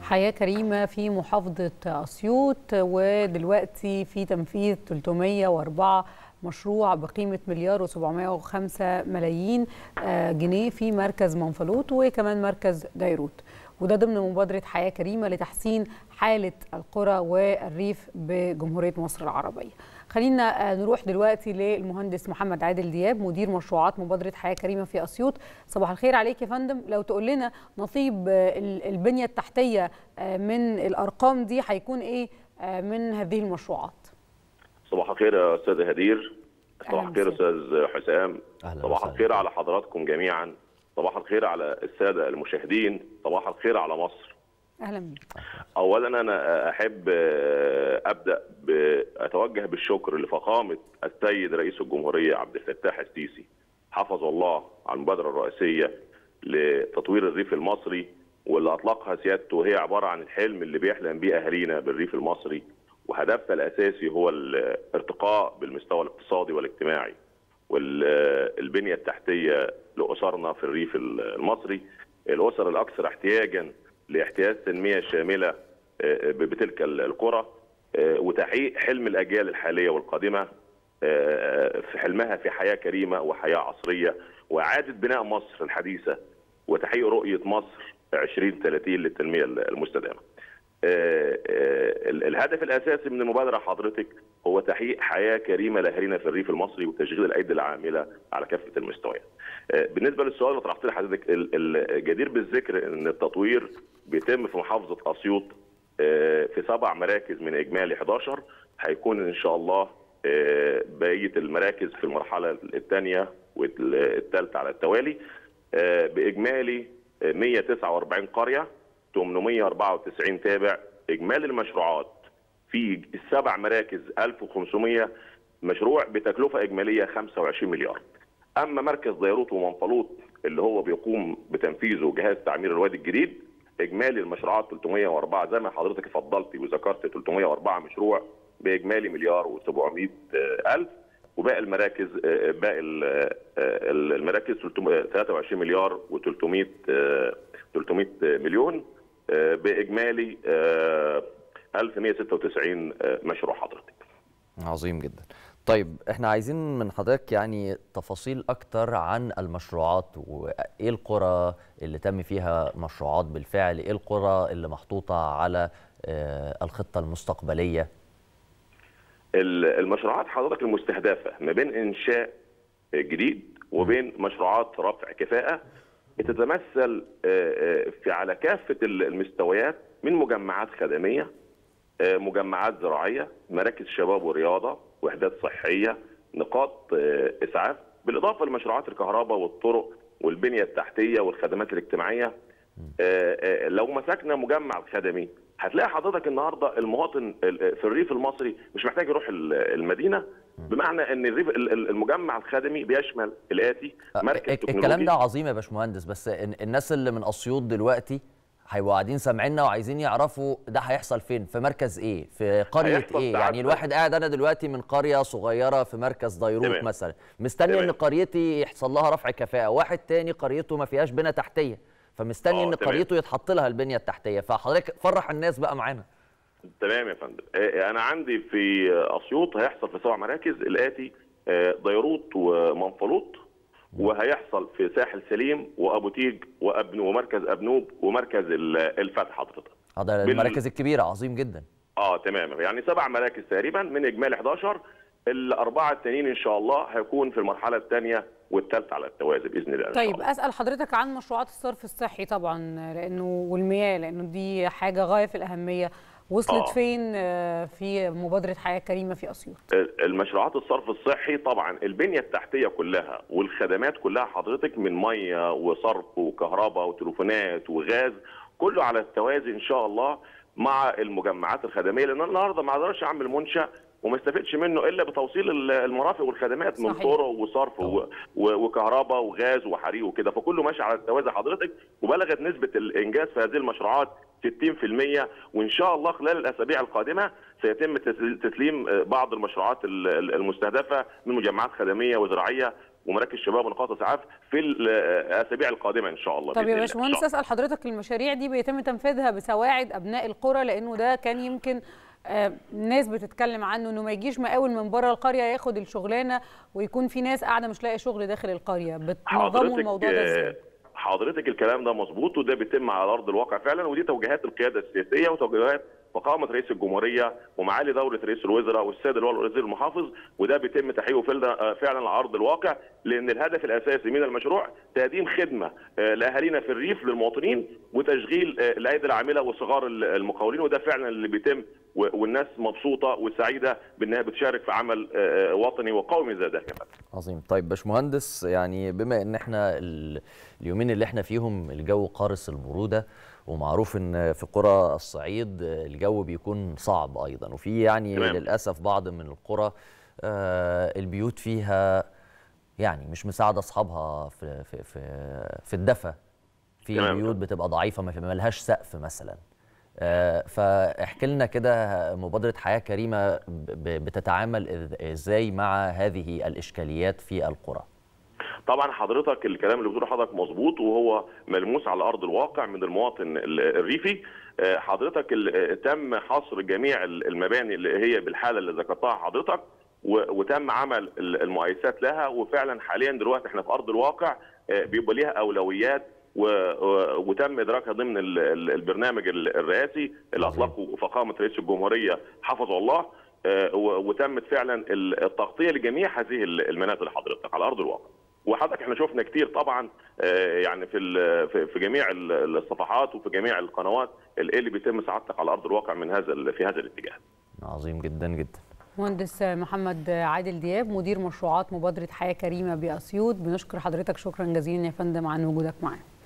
حياة كريمة في محافظة أسيوط ودلوقتي في تنفيذ 304 مشروع بقيمة مليار و705 ملايين جنيه في مركز منفلوط وكمان مركز ديروت وده ضمن مبادرة حياة كريمة لتحسين حالة القرى والريف بجمهورية مصر العربية خلينا نروح دلوقتي للمهندس محمد عادل دياب مدير مشروعات مبادرة حياة كريمة في أسيوط صباح الخير عليك يا فندم لو تقول لنا نصيب البنية التحتية من الأرقام دي هيكون إيه من هذه المشروعات صباح الخير يا أستاذ هدير صباح الخير أستاذ حسام صباح الخير على حضراتكم جميعا صباح الخير على السادة المشاهدين صباح الخير على مصر اهلا بيك اولا انا احب ابدا اتوجه بالشكر لفخامه السيد رئيس الجمهوريه عبد الفتاح السيسي حفظه الله على المبادره الرئيسيه لتطوير الريف المصري واللي اطلقها سيادته وهي عباره عن الحلم اللي بيحلم بيه اهالينا بالريف المصري وهدفها الاساسي هو الارتقاء بالمستوى الاقتصادي والاجتماعي والبنيه التحتيه لاسرنا في الريف المصري الاسر الاكثر احتياجا لاحتياج تنميه شامله بتلك القرى وتحقيق حلم الاجيال الحاليه والقادمه في حلمها في حياه كريمه وحياه عصريه واعاده بناء مصر الحديثه وتحقيق رؤيه مصر 2030 للتنميه المستدامه. الهدف الاساسي من المبادره حضرتك هو تحقيق حياه كريمه لاهالينا في الريف المصري وتشغيل الايدي العامله على كافه المستويات. بالنسبه للسؤال اللي طرحته لحضرتك الجدير بالذكر ان التطوير بيتم في محافظه اسيوط في سبع مراكز من اجمالي 11 هيكون ان شاء الله بقيه المراكز في المرحله الثانيه والثالثه على التوالي باجمالي 149 قريه 894 تابع اجمالي المشروعات في السبع مراكز 1500 مشروع بتكلفه اجماليه 25 مليار اما مركز ديروت ومنفلوط اللي هو بيقوم بتنفيذه جهاز تعمير الوادي الجديد اجمالي المشروعات 304 زي ما حضرتك اتفضلتي وذكرت 304 مشروع باجمالي مليار و700 الف وباقي المراكز باقي المراكز 23 مليار و300 300 مليون باجمالي 1196 مشروع حضرتك عظيم جدا طيب احنا عايزين من حضرتك يعني تفاصيل اكتر عن المشروعات وايه القرى اللي تم فيها مشروعات بالفعل ايه القرى اللي محطوطه على الخطه المستقبليه المشروعات حضرتك المستهدفه ما بين انشاء جديد وبين مشروعات رفع كفاءه بتتمثل في على كافه المستويات من مجمعات خدميه مجمعات زراعيه مراكز شباب ورياضه وحدات صحيه نقاط اسعاف بالاضافه لمشروعات الكهرباء والطرق والبنيه التحتيه والخدمات الاجتماعيه لو مسكنا مجمع خدمي هتلاقي حضرتك النهارده المواطن في الريف المصري مش محتاج يروح المدينه بمعنى ان الريف المجمع الخدمي بيشمل الاتي مركز الكلام ده عظيم يا باشمهندس بس الناس اللي من اسيوط دلوقتي هيبقوا قاعدين سامعيننا وعايزين يعرفوا ده هيحصل فين في مركز ايه في قريه ايه يعني الواحد قاعد انا دلوقتي من قريه صغيره في مركز ديروت تمام. مثلا مستني تمام. ان قريتي يحصل لها رفع كفاءه واحد تاني قريته ما فيهاش بنى تحتيه فمستني ان قريته يتحط لها البنيه التحتيه فحضرتك فرح الناس بقى معانا تمام يا فندم انا عندي في اسيوط هيحصل في سبع مراكز الاتي ديروت ومنفلوط وهيحصل في ساحل سليم وابو تيج وابن ومركز ابنوب ومركز الفتح حضرتك هذا المراكز الكبيره عظيم جدا اه تمام يعني سبع مراكز تقريبا من اجمالي 11 الاربعه التانيين ان شاء الله هيكون في المرحله الثانيه والثالثه على التوازي باذن الله طيب الله. اسال حضرتك عن مشروعات الصرف الصحي طبعا لانه والمياه لانه دي حاجه غايه في الاهميه وصلت آه. فين في مبادره حياه كريمه في اسيوط؟ المشروعات الصرف الصحي طبعا البنيه التحتيه كلها والخدمات كلها حضرتك من ميه وصرف وكهرباء وتليفونات وغاز كله على التوازي ان شاء الله مع المجمعات الخدميه لان النهارده ما اقدرش اعمل منشا وما استفدش منه الا بتوصيل المرافق والخدمات صحيح. من طرق وصرف و... و... وكهرباء وغاز وحريق وكده فكله ماشي على التوازي حضرتك وبلغت نسبه الانجاز في هذه المشروعات 60% وان شاء الله خلال الاسابيع القادمه سيتم تسليم بعض المشروعات المستهدفه من مجمعات خدميه وزراعيه ومراكز شباب ونقاط اسعاف في الاسابيع القادمه ان شاء الله طب يا باشمهندس اسال حضرتك المشاريع دي بيتم تنفيذها بسواعد ابناء القرى لانه ده كان يمكن آه ناس بتتكلم عنه انه ما يجيش مقاول من بره القريه ياخد الشغلانه ويكون في ناس قاعده مش لاقي شغل داخل القريه بتنظموا الموضوع ده ازاي؟ حضرتك الكلام ده مظبوط وده بيتم على ارض الواقع فعلا ودي توجيهات القياده السياسيه وتوجيهات فخامه رئيس الجمهوريه ومعالي دوله رئيس الوزراء والسيد اللواء الوزير المحافظ وده بيتم تحقيقه فعلا على ارض الواقع لان الهدف الاساسي من المشروع تقديم خدمه لاهالينا في الريف للمواطنين وتشغيل الايدي العامله وصغار المقاولين وده فعلا اللي بيتم والناس مبسوطه وسعيده بانها بتشارك في عمل وطني وقومي زي ده كمان. عظيم طيب باشمهندس يعني بما ان احنا اليومين اللي احنا فيهم الجو قارس البروده ومعروف ان في قرى الصعيد الجو بيكون صعب ايضا وفي يعني تمام. للاسف بعض من القرى البيوت فيها يعني مش مساعده اصحابها في في في, في الدفا في تمام. بيوت بتبقى ضعيفه ما لهاش سقف مثلا فاحكي لنا كده مبادره حياه كريمه بتتعامل ازاي مع هذه الاشكاليات في القرى طبعا حضرتك الكلام اللي بتقوله حضرتك مظبوط وهو ملموس على ارض الواقع من المواطن الريفي حضرتك تم حصر جميع المباني اللي هي بالحاله اللي ذكرتها حضرتك وتم عمل المقايسات لها وفعلا حاليا دلوقتي احنا في ارض الواقع بيبقى ليها اولويات وتم ادراكها ضمن البرنامج الرئاسي اللي اطلقه فخامه رئيس الجمهوريه حفظه الله وتمت فعلا التغطيه لجميع هذه المنازل حضرتك على ارض الواقع. وحضرتك احنا شفنا كتير طبعا يعني في في جميع الصفحات وفي جميع القنوات اللي بيتم سعادتك على ارض الواقع من هذا في هذا الاتجاه. عظيم جدا جدا. مهندس محمد عادل دياب مدير مشروعات مبادره حياه كريمه باسيوط بنشكر حضرتك شكرا جزيلا يا فندم عن وجودك معنا.